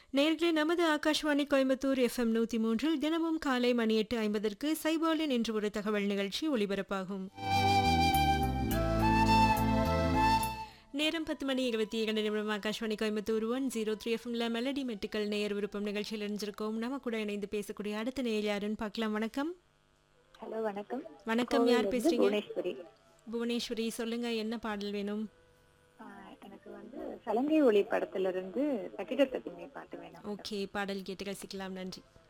நேர்களே நமது ஆகாஷ்வாணி கோயம்புத்தூர் எஃப்எம் நூத்தி மூன்றில் தினமும் காலை மணி எட்டு ஐம்பதற்கு சைபாலின் என்று ஒரு தகவல் நிகழ்ச்சி ஒலிபரப்பாகும் நேரம் பத்து மணி இருபத்தி இரண்டு நிமிடம் Akashvani Coimbatore one zero three எஃப்எம்ல மெலடி மெட்டுக்கள் நேயர் விருப்பம் நிகழ்ச்சியில் இணைஞ்சிருக்கோம் நம்ம கூட இணைந்து பேசக்கூடிய அடுத்த நேயர் யாருன்னு பார்க்கலாம் வணக்கம் ஹலோ வணக்கம் வணக்கம் யார் கோவிலிருந்து பேசுறீங்க புவனேஸ்வரி புவனேஸ்வரி சொல்லுங்க என்ன பாடல் வேணும் ஆஹ் எனக்கு வந்து சலங்கை ஒளி படத்துல இருந்து கட்டிட தத்துமே பாட்டு வேணும் ஓகே பாடல் கேட்டு ரசிக்கலாம் நன்றி